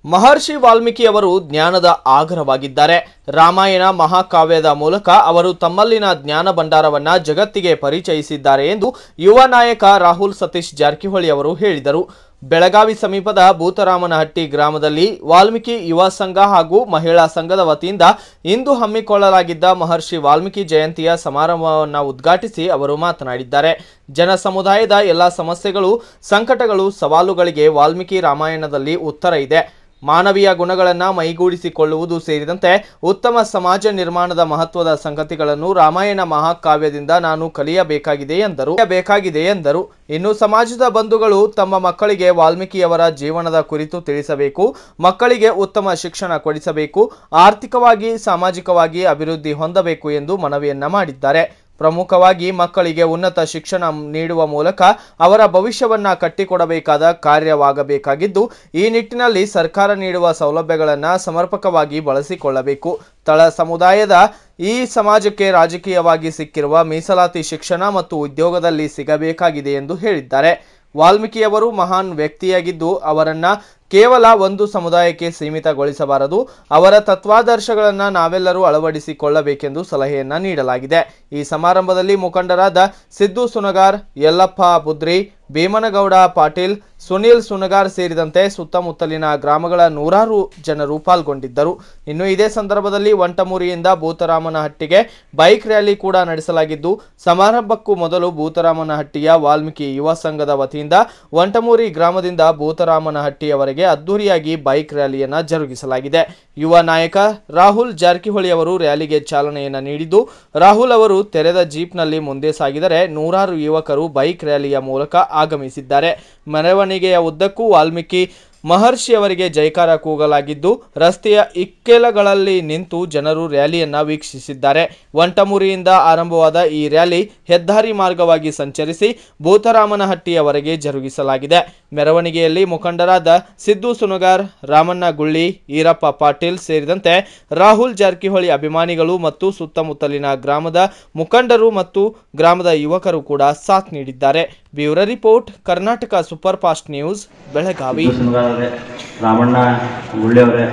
ಮಹರ್ಷಿ ವಾಲ್ಮೀಕಿಯವರು ಜ್ಞಾನದ ಆಗರವಾಗಿದ್ದಾರೆ ರಾಮಾಯಣ ಮಹಾಕಾವ್ಯದ ಮೂಲಕ ಅವರು ತಮ್ಮಲ್ಲಿನ ಜ್ಞಾನ ಭಂಡಾರವನ್ನ ಜಗತ್ತಿಗೆ ಪರಿಚಯಿಸಿದ್ದಾರೆ ಎಂದು ಯುವ ನಾಯಕ ರಾಹುಲ್ ಸತೀಶ್ ಜಾರಕಿಹೊಳಿ ಅವರು ಹೇಳಿದರು ಬೆಳಗಾವಿ ಸಮೀಪದ ಭೂತರಾಮನಹಟ್ಟಿ ಗ್ರಾಮದಲ್ಲಿ ವಾಲ್ಮೀಕಿ ಯುವ ಸಂಘ ಹಾಗೂ ಮಹಿಳಾ ಸಂಘದ ವತಿಯಿಂದ ಇಂದು ಹಮ್ಮಿಕೊಳ್ಳಲಾಗಿದ್ದ ಮಹರ್ಷಿ ವಾಲ್ಮೀಕಿ ಜಯಂತಿಯ ಸಮಾರಂಭವನ್ನು ಉದ್ಘಾಟಿಸಿ ಅವರು ಮಾತನಾಡಿದ್ದಾರೆ ಜನ ಸಮುದಾಯದ ಎಲ್ಲ ಸಮಸ್ಯೆಗಳು ಸಂಕಟಗಳು ಸವಾಲುಗಳಿಗೆ ವಾಲ್ಮೀಕಿ ರಾಮಾಯಣದಲ್ಲಿ ಉತ್ತರ ಇದೆ ಮಾನವೀಯ ಗುಣಗಳನ್ನು ಮೈಗೂಡಿಸಿಕೊಳ್ಳುವುದು ಸೇರಿದಂತೆ ಉತ್ತಮ ಸಮಾಜ ನಿರ್ಮಾಣದ ಮಹತ್ವದ ಸಂಗತಿಗಳನ್ನು ರಾಮಾಯಣ ಮಹಾಕಾವ್ಯದಿಂದ ನಾನು ಕಲಿಯಬೇಕಾಗಿದೆ ಎಂದರು ಬೇಕಾಗಿದೆ ಎಂದರು ಇನ್ನು ಸಮಾಜದ ಬಂಧುಗಳು ತಮ್ಮ ಮಕ್ಕಳಿಗೆ ವಾಲ್ಮೀಕಿಯವರ ಜೀವನದ ಕುರಿತು ತಿಳಿಸಬೇಕು ಮಕ್ಕಳಿಗೆ ಉತ್ತಮ ಶಿಕ್ಷಣ ಕೊಡಿಸಬೇಕು ಆರ್ಥಿಕವಾಗಿ ಸಾಮಾಜಿಕವಾಗಿ ಅಭಿವೃದ್ಧಿ ಹೊಂದಬೇಕು ಎಂದು ಮನವಿಯನ್ನ ಮಾಡಿದ್ದಾರೆ ಪ್ರಮುಖವಾಗಿ ಮಕ್ಕಳಿಗೆ ಉನ್ನತ ಶಿಕ್ಷಣ ನೀಡುವ ಮೂಲಕ ಅವರ ಭವಿಷ್ಯವನ್ನ ಕಟ್ಟಿಕೊಡಬೇಕಾದ ಕಾರ್ಯವಾಗಬೇಕಾಗಿದ್ದು ಈ ನಿಟ್ಟಿನಲ್ಲಿ ಸರ್ಕಾರ ನೀಡುವ ಸೌಲಭ್ಯಗಳನ್ನು ಸಮರ್ಪಕವಾಗಿ ಬಳಸಿಕೊಳ್ಳಬೇಕು ತಳ ಸಮುದಾಯದ ಈ ಸಮಾಜಕ್ಕೆ ರಾಜಕೀಯವಾಗಿ ಸಿಕ್ಕಿರುವ ಮೀಸಲಾತಿ ಶಿಕ್ಷಣ ಮತ್ತು ಉದ್ಯೋಗದಲ್ಲಿ ಸಿಗಬೇಕಾಗಿದೆ ಎಂದು ಹೇಳಿದ್ದಾರೆ ವಾಲ್ಮೀಕಿಯವರು ಮಹಾನ್ ವ್ಯಕ್ತಿಯಾಗಿದ್ದು ಅವರನ್ನ ಕೇವಲ ಒಂದು ಸಮುದಾಯಕ್ಕೆ ಸೀಮಿತಗೊಳಿಸಬಾರದು ಅವರ ತತ್ವಾದರ್ಶಗಳನ್ನು ನಾವೆಲ್ಲರೂ ಅಳವಡಿಸಿಕೊಳ್ಳಬೇಕೆಂದು ಸಲಹೆಯನ್ನ ನೀಡಲಾಗಿದೆ ಈ ಸಮಾರಂಭದಲ್ಲಿ ಮುಖಂಡರಾದ ಸಿದ್ದು ಸುನಗಾರ್ ಯಲ್ಲಪ್ಪ ಬುದ್ರಿ ಭೀಮನಗೌಡ ಪಾಟೀಲ್ ಸುನೀಲ್ ಸುನಗಾರ್ ಸೇರಿದಂತೆ ಸುತ್ತಮುತ್ತಲಿನ ಗ್ರಾಮಗಳ ನೂರಾರು ಜನರು ಪಾಲ್ಗೊಂಡಿದ್ದರು ಇನ್ನು ಇದೇ ಸಂದರ್ಭದಲ್ಲಿ ವಂಟಮೂರಿಯಿಂದ ಭೂತರಾಮನಹಟ್ಟಿಗೆ ಬೈಕ್ ರ್ಯಾಲಿ ಕೂಡ ನಡೆಸಲಾಗಿದ್ದು ಸಮಾರಂಭಕ್ಕೂ ಮೊದಲು ಭೂತರಾಮನಹಟ್ಟಿಯ ವಾಲ್ಮೀಕಿ ಯುವ ಸಂಘದ ವತಿಯಿಂದ ವಂಟಮೂರಿ ಗ್ರಾಮದಿಂದ ಭೂತರಾಮನಹಟ್ಟಿಯವರೆಗೆ ಅದ್ದೂರಿಯಾಗಿ ಬೈಕ್ ರ್ಯಾಲಿಯನ್ನ ಜರುಗಿಸಲಾಗಿದೆ ಯುವ ನಾಯಕ ರಾಹುಲ್ ಜಾರಕಿಹೊಳಿ ಅವರು ರ್ಯಾಲಿಗೆ ಚಾಲನೆಯನ್ನ ನೀಡಿದ್ದು ರಾಹುಲ್ ಅವರು ತೆರೆದ ಜೀಪ್ನಲ್ಲಿ ಮುಂದೆ ಸಾಗಿದರೆ ನೂರಾರು ಯುವಕರು ಬೈಕ್ ರ್ಯಾಲಿಯ ಮೂಲಕ ಆಗಮಿಸಿದ್ದಾರೆ ಮೆರವಣಿಗೆಯ ಉದ್ದಕ್ಕೂ ವಾಲ್ಮೀಕಿ ಮಹರ್ಷಿ ಅವರಿಗೆ ಜೈಕಾರ ಕೂಗಲಾಗಿದ್ದು ರಸ್ತೆಯ ಇಕ್ಕೆಲಗಳಲ್ಲಿ ನಿಂತು ಜನರು ರ್ಯಾಲಿಯನ್ನ ವೀಕ್ಷಿಸಿದ್ದಾರೆ ವಂಟಮುರಿಯಿಂದ ಆರಂಭವಾದ ಈ ರ್ಯಾಲಿ ಹೆದ್ದಾರಿ ಮಾರ್ಗವಾಗಿ ಸಂಚರಿಸಿ ಭೂತರಾಮನಹಟ್ಟಿಯವರೆಗೆ ಜರುಗಿಸಲಾಗಿದೆ ಮೆರವಣಿಗೆಯಲ್ಲಿ ಮುಖಂಡರಾದ ಸಿದ್ದು ಸುನಗಾರ್ ರಾಮಣ್ಣ ಗುಳ್ಳಿ ಈರಪ್ಪ ಪಾಟೀಲ್ ಸೇರಿದಂತೆ ರಾಹುಲ್ ಜಾರಕಿಹೊಳಿ ಅಭಿಮಾನಿಗಳು ಮತ್ತು ಸುತ್ತಮುತ್ತಲಿನ ಗ್ರಾಮದ ಮುಖಂಡರು ಮತ್ತು ಗ್ರಾಮದ ಯುವಕರು ಕೂಡ ಸಾಥ್ ನೀಡಿದ್ದಾರೆ bureau report Karnataka super fast news Belagavi Sunagar ಅವರೇ ರಾಮಣ್ಣ ಗುಳ್ಳಿ ಅವರೇ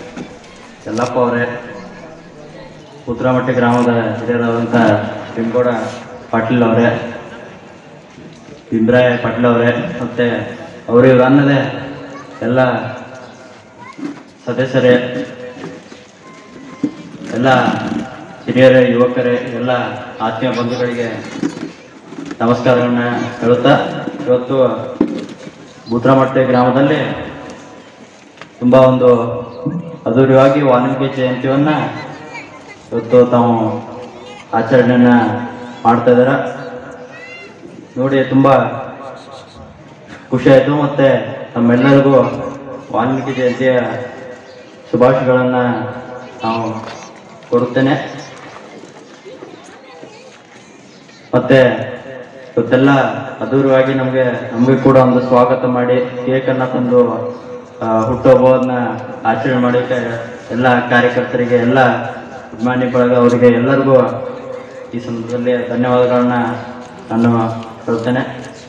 ಯಲ್ಲಪ್ಪ ಅವರೇ ಉತ್ತರಮಟ್ಟಿ ಗ್ರಾಮದ ಹಿರಿಯರಾದಂಥ ಭೀಮಗೌಡ ಪಾಟೀಲ್ ಅವರೇ ಭೀಮರಾಯ ಪಾಟೀಲ್ ಅವರೇ ಮತ್ತು ಅವರು ಇವರು ಅನ್ನದೇ ಎಲ್ಲ ಸದಸ್ಯರೇ ಎಲ್ಲ ಹಿರಿಯರೇ ಯುವಕರೇ ಎಲ್ಲ ಆತ್ಮೀಯ ಬಂಧುಗಳಿಗೆ ನಮಸ್ಕಾರಗಳನ್ನ ಹೇಳುತ್ತಾ ಇವತ್ತು ಬುದ್ರಮಟ್ಟೆ ಗ್ರಾಮದಲ್ಲಿ ತುಂಬ ಒಂದು ಅದ್ದೂರಿಯಾಗಿ ವಾಲ್ಮೀಕಿ ಜಯಂತಿಯನ್ನು ಇವತ್ತು ತಾವು ಆಚರಣೆಯನ್ನು ಮಾಡ್ತಾ ಇದ್ದಾರೆ ನೋಡಿ ತುಂಬ ಖುಷಿ ಆಯಿತು ಮತ್ತು ನಮ್ಮೆಲ್ಲರಿಗೂ ವಾಲ್ಮೀಕಿ ಜಯಂತಿಯ ಶುಭಾಶಯಗಳನ್ನು ನಾವು ಕೊಡುತ್ತೇನೆ ಮತ್ತೆ ಇವತ್ತೆಲ್ಲ ಅದ್ದೂರಿಯಾಗಿ ನಮಗೆ ನಮಗೆ ಕೂಡ ಒಂದು ಸ್ವಾಗತ ಮಾಡಿ ಕೇಕನ್ನು ತಂದು ಆ, ಹುಟ್ಟುಹಬ್ಬವನ್ನ ಆಚರಣೆ ಮಾಡೋಕ್ಕೆ ಎಲ್ಲ ಕಾರ್ಯಕರ್ತರಿಗೆ ಎಲ್ಲ ಅಭಿಮಾನಿ ಬಳಗ ಅವರಿಗೆ ಎಲ್ಲರಿಗೂ ಈ ಸಂದರ್ಭದಲ್ಲಿ ಧನ್ಯವಾದಗಳನ್ನ ನಾನು ಹೇಳ್ತೇನೆ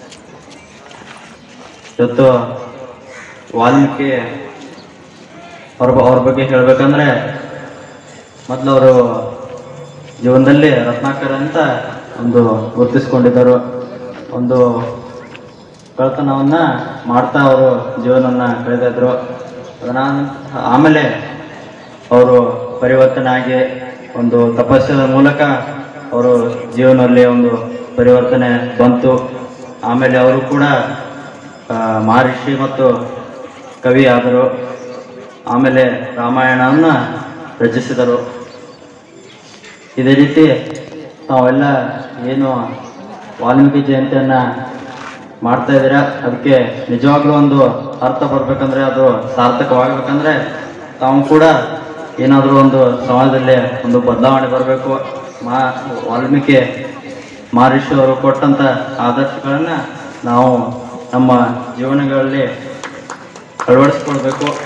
ಇವತ್ತು ವಾಲ್ಮೀಕಿ ಅವ್ರ ಅವ್ರ ಬಗ್ಗೆ ಹೇಳ್ಬೇಕಂದ್ರೆ ಮೊದಲು ಅವರು ಜೀವನದಲ್ಲಿ ರತ್ನಾಕರ ಅಂತ ಒಂದು ಗುರುತಿಸ್ಕೊಂಡಿದ್ದರು ಒಂದು ಕಳ್ತನವನ್ನ ಮಾಡ್ತಾ ಅವರು ಜೀವನವನ್ನ ಕಳೆದಿದ್ರು ಅದನ್ನ ಆಮೇಲೆ ಅವರು ಪರಿವರ್ತನೆ ಆಗಿ ಒಂದು ತಪಸ್ಸಿನ ಮೂಲಕ ಅವರು ಜೀವನದಲ್ಲಿ ಒಂದು ಪರಿವರ್ತನೆ ಬಂತು ಆಮೇಲೆ ಅವರು ಕೂಡ ಆ, ಮಹರ್ಷಿ ಮತ್ತು ಕವಿ ಆದರು ಆಮೇಲೆ ರಾಮಾಯಣವನ್ನು ರಚಿಸಿದರು ಇದೇ ರೀತಿ ತಾವೆಲ್ಲ ಏನು ವಾಲ್ಮೀಕಿ ಜಯಂತಿಯನ್ನು ಮಾಡ್ತಾ ಇದ್ದೀರಾ ಅದಕ್ಕೆ ನಿಜವಾಗ್ಲೂ ಒಂದು ಅರ್ಥ ಬರ್ಬೇಕಂದ್ರೆ ಅದು ಸಾರ್ಥಕವಾಗಬೇಕಂದ್ರೆ ತಾವು ಕೂಡ ಏನಾದರೂ ಒಂದು ಸಮಾಜದಲ್ಲಿ ಒಂದು ಬದಲಾವಣೆ ಬರಬೇಕು ಮಾ ವಾಲ್ಮೀಕಿ ಮಹರ್ಷಿ ಅವರು ಕೊಟ್ಟಂಥ ಆದರ್ಶಗಳನ್ನು ನಾವು ನಮ್ಮ ಜೀವನಗಳಲ್ಲಿ ಅಳವಡಿಸ್ಕೊಳ್ಬೇಕು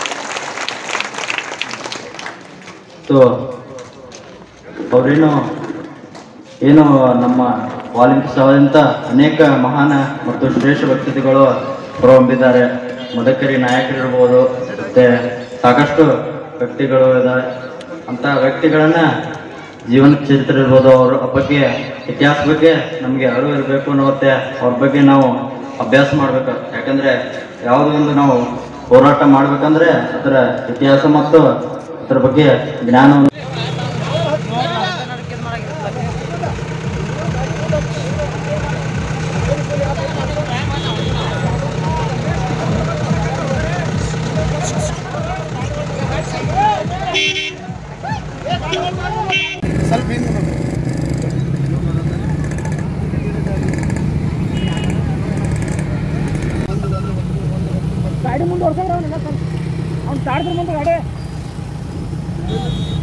ಸೊ ಅವರೇನು ಏನು ನಮ್ಮ ವಾಲ್ಮೀಕಿ ಸಮಾಜದಂತ ಅನೇಕ ಮಹಾನ ಮತ್ತು ಶ್ರೇಷ್ಠ ವ್ಯಕ್ತಿಗಳು ಹೊರಹೊಮ್ಮಿದ್ದಾರೆ ಮದಕರಿ ನಾಯಕರಿರ್ಬೋದು ಮತ್ತು ಸಾಕಷ್ಟು ವ್ಯಕ್ತಿಗಳು ಇದ್ದಾರೆ ಅಂಥ ವ್ಯಕ್ತಿಗಳನ್ನ ಜೀವನ ಚರಿತ್ರೆ ಇರ್ಬೋದು ಅವ್ರ ಬಗ್ಗೆ ಇತಿಹಾಸ ಬಗ್ಗೆ ನಮಗೆ ಅರಿವು ಇರಬೇಕು ಮತ್ತೆ ಅವ್ರ ಬಗ್ಗೆ ನಾವು ಅಭ್ಯಾಸ ಮಾಡ್ಬೇಕು ಯಾಕಂದ್ರೆ ಯಾವುದೋ ಒಂದು ನಾವು ಹೋರಾಟ ಮಾಡ್ಬೇಕಂದ್ರೆ ಅದರ ಇತಿಹಾಸ ಮತ್ತು ಅದರ ಬಗ್ಗೆ ಜ್ಞಾನವನ್ನು ಗಾಡಿ ಮುಂದೆ ಹೊಡ್ಸಂಗ್ರ ಅವ್ನು ತಾಡ್ದ್ರ ಮುಂದೆ ಗಾಡಿ